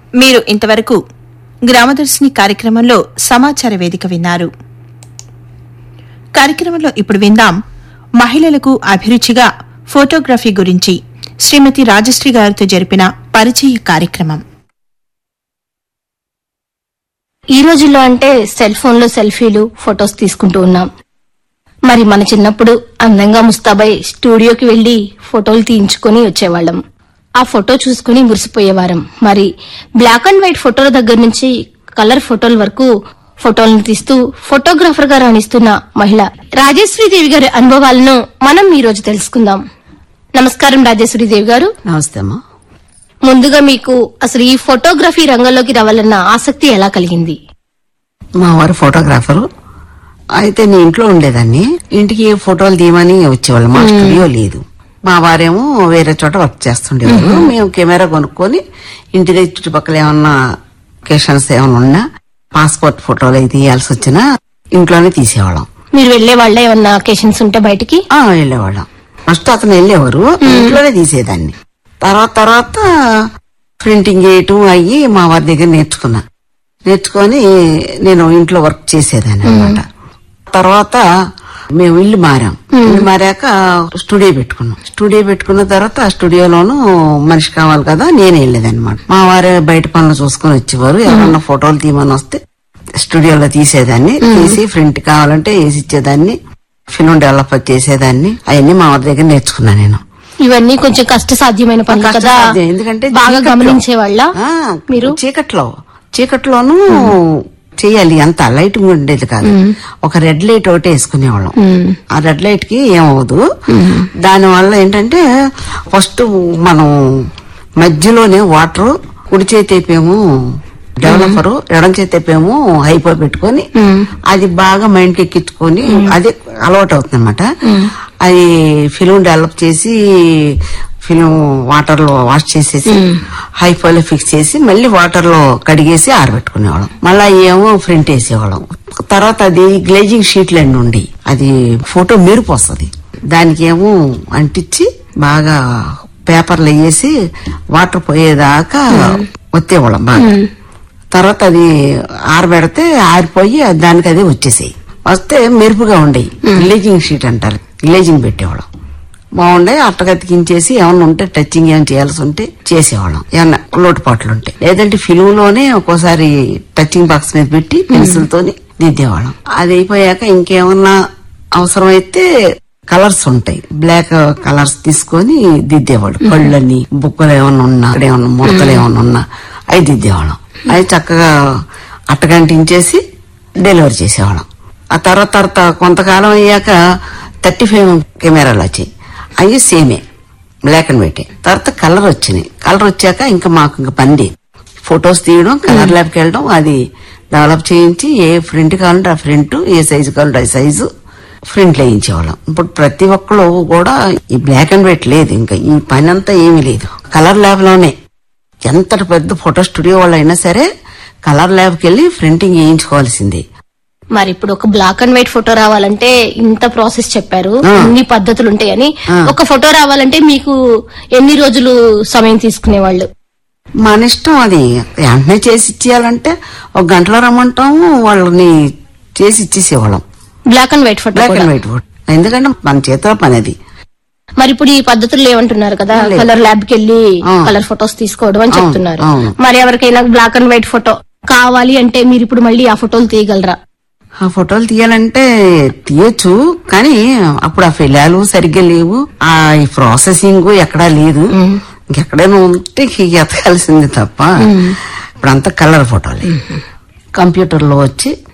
మీరు ఇంతవరకు గ్రామదర్శిని కార్యక్రమంలో సమాచార వేదిక విన్నారు కార్యక్రమంలో ఇప్పుడు విందాం మహిళలకు అభిరుచిగా ఫోటోగ్రఫీ గురించి శ్రీమతి రాజశ్రీ గారితో జరిపిన పరిచయ కార్యక్రమం ఈ రోజుల్లో అంటే సెల్ ఫోన్ లో సెల్ఫీలు ఫొటోస్ తీసుకుంటూ ఉన్నాం మరి మన చిన్నప్పుడు అందంగా ముస్తాబై స్టూడియోకి వెళ్లి ఫోటోలు తీయించుకొని వచ్చేవాళ్ళం ఆ ఫోటో చూసుకుని మురిసిపోయేవారం మరి బ్లాక్ అండ్ వైట్ ఫోటోల దగ్గర నుంచి కలర్ ఫోటోల వరకు ఫోటోలను తీస్తూ ఫోటోగ్రాఫర్ గా రాణిస్తున్న మహిళ రాజేశ్వరీదేవి గారి అనుభవాలను మనం ఈ రోజు తెలుసుకుందాం నమస్కారం రాజేశ్వరీదేవి గారు నమస్తే అమ్మా ముందుగా మీకు అసలు ఈ ఫోటోగ్రఫీ రంగంలోకి రావాలన్న ఆసక్తి ఎలా కలిగింది మా వారు ఫోటోగ్రాఫరు అయితే నేను ఇంట్లో ఉండేదాన్ని ఇంటికి ఫోటోలు తీయమని వచ్చేవాళ్ళు మా స్టూడియో లేదు మా వారేమో వేరే చోట వర్క్ చేస్తుండేవారు మేము కెమెరా కొనుక్కొని ఇంటి దగ్గర చుట్టుపక్కల ఏమన్నా ఒకేషన్స్ ఏమన్నా ఉన్నా పాస్పోర్ట్ ఫోటోలు అయితే తీయాల్సి వచ్చినా ఇంట్లోనే తీసేవాళ్ళం మీరు వెళ్లే వాళ్ళ ఏమన్నా అకేషన్స్ ఉంటే బయటికి ఆ వెళ్ళేవాళ్ళం ఫస్ట్ అతను వెళ్ళేవారు ఇంట్లోనే తీసేదాన్ని తర్వాత తర్వాత ప్రింటింగ్ చేయటం అయ్యి మా వారి దగ్గర నేర్చుకున్నా నేర్చుకొని నేను ఇంట్లో వర్క్ చేసేదాన్ని అనమాట తర్వాత మేము ఇల్లు మారాం ఇల్లు మారాక స్టూడియో పెట్టుకున్నాం స్టూడియో పెట్టుకున్న తర్వాత ఆ స్టూడియోలోను మనిషి కావాలి కదా నేనే వెళ్ళేదన్నమాట మా వారే బయట పనులు చూసుకొని వచ్చేవారు ఎవరన్నా ఫోటోలు తీయమని వస్తే స్టూడియోలో తీసేదాన్ని తీసి ప్రింట్ కావాలంటే వేసి ఇచ్చేదాన్ని ఫిల్మ్ డెవలప్ చేసేదాన్ని అవన్నీ మా వారి దగ్గర నేర్చుకున్నా నేను ఇవన్నీ కొంచెం కష్ట సాధ్యమైన పనులు కదా కష్టసాధ్యం. ఎందుకంటే బాగా చీకట్లో- గమనించే వాళ్ళ ఆ, మీరు చీకట్లో చీకట్లోనూ చేయాలి అంత లైట్ ఉండేది కాదు ఒక రెడ్ లైట్ ఒకటి వేసుకునేవాళ్ళం ఆ రెడ్ లైట్ కి ఏమవదు దాని వల్ల ఏంటంటే ఫస్ట్ మనం మధ్యలోనే వాటర్ కుడి చేతి అయిపోయాము డెవలపర్ ఎడం చేతి అయిపోయాము హైపో పెట్టుకొని అది బాగా మైండ్ కి ఎక్కించుకొని అది అలవాటు అవుతుంది అనమాట అది ఫిలిం డెవలప్ చేసి ఫిలిం వాటర్ లో వాష్ చేసేసి హైపోలో ఫిక్స్ చేసి మళ్ళీ వాటర్ లో కడిగేసి ఆరబెట్టుకునేవాళ్ళం మళ్ళా ఏమో ప్రింట్ వేసేవాళ్ళం తర్వాత అది గ్లేజింగ్ షీట్లు అన్ని ఉండి అది ఫోటో మెరుపు వస్తుంది దానికి ఏమో అంటించి బాగా పేపర్లు వేసి వాటర్ పోయేదాకా ఒత్తేవాళ్ళం బాగా తర్వాత అది ఆరబెడితే ఆరిపోయి దానికి అదే వచ్చేసాయి వస్తే మెరుపుగా ఉండేవి గ్లేజింగ్ షీట్ అంటారు గ్లేజింగ్ పెట్టేవాళ్ళం బాగుండే అట్టగతికించేసి ఏమన్నా ఉంటే టచింగ్ ఏమైనా చేయాల్సి ఉంటే చేసేవాళ్ళం ఏమన్నా లోటుపాట్లు ఉంటే లేదంటే ఫిల్మ్ లోనే ఒక్కోసారి టచింగ్ బాక్స్ మీద పెట్టి పెన్సిల్ తోని దిద్దేవాళ్ళం అది అయిపోయాక ఇంకేమన్నా అవసరమైతే కలర్స్ ఉంటాయి బ్లాక్ కలర్స్ తీసుకొని దిద్దేవాళ్ళు కళ్ళని బుక్కలు ఏమన్నా ఉన్నా అక్కడ ఏమన్నా ముడతలు ఏమన్నా ఉన్నా అవి దిద్దేవాళ్ళం అవి చక్కగా అట్టగంటించేసి డెలివరీ చేసేవాళ్ళం ఆ తర్వాత తర్వాత కొంతకాలం అయ్యాక థర్టీ ఫైవ్ కెమెరాలు వచ్చాయి అవి సేమే బ్లాక్ అండ్ వైట్ తర్వాత కలర్ వచ్చినాయి కలర్ వచ్చాక ఇంకా మాకు ఇంకా పంది ఫొటోస్ తీయడం కలర్ ల్యాబ్కి వెళ్ళడం అది డెవలప్ చేయించి ఏ ప్రింట్ కావాలంటే ఆ ప్రింట్ ఏ సైజు కావాలంటే ఆ సైజు ప్రింట్ వేయించేవాళ్ళం ఇప్పుడు ప్రతి ఒక్కరు కూడా ఈ బ్లాక్ అండ్ వైట్ లేదు ఇంకా ఈ పని అంతా ఏమీ లేదు కలర్ ల్యాబ్ లోనే ఎంత పెద్ద ఫోటో స్టూడియో వాళ్ళు అయినా సరే కలర్ ల్యాబ్కి వెళ్ళి ప్రింటింగ్ వేయించుకోవాల్సిందే మరి ఇప్పుడు ఒక బ్లాక్ అండ్ వైట్ ఫోటో రావాలంటే ఇంత ప్రాసెస్ చెప్పారు ఇన్ని పద్ధతులు ఉంటాయని ఒక ఫోటో రావాలంటే మీకు ఎన్ని రోజులు సమయం తీసుకునేవాళ్ళు మన ఇష్టం అది వెంటనే చేసి ఇచ్చేయాలంటే ఒక గంటలో రమ్మంటాము వాళ్ళని చేసి ఇచ్చేసేవాళ్ళం black and white photo black కూడా. అండ్ వైట్ ఎందుకంటే మన చేతిలో పని అది మరి ఇప్పుడు ఈ పద్ధతులు ఏమంటున్నారు కదా కలర్ ల్యాబ్ కి వెళ్ళి ఆ. కలర్ ఫొటోస్ తీసుకోవడం అని అవును, చెప్తున్నారు అవును. మరి ఎవరికైనా బ్లాక్ అండ్ వైట్ ఫోటో కావాలి అంటే మీరు ఇప్పుడు మళ్ళీ ఆ ఫోటోలు తీయగలరా ఆ ఫోటోలు తీయాలంటే తీయొచ్చు కానీ అప్పుడు ఆ ఫిలాలు సరిగ్గా లేవు ఆ ఈ ప్రాసెసింగ్ ఎక్కడా లేదు ఇంకెక్కడైనా ఉంటే ఎతకాల్సింది తప్ప ఇప్పుడు అంతా కలర్ ఫోటోలే కంప్యూటర్ లో వచ్చి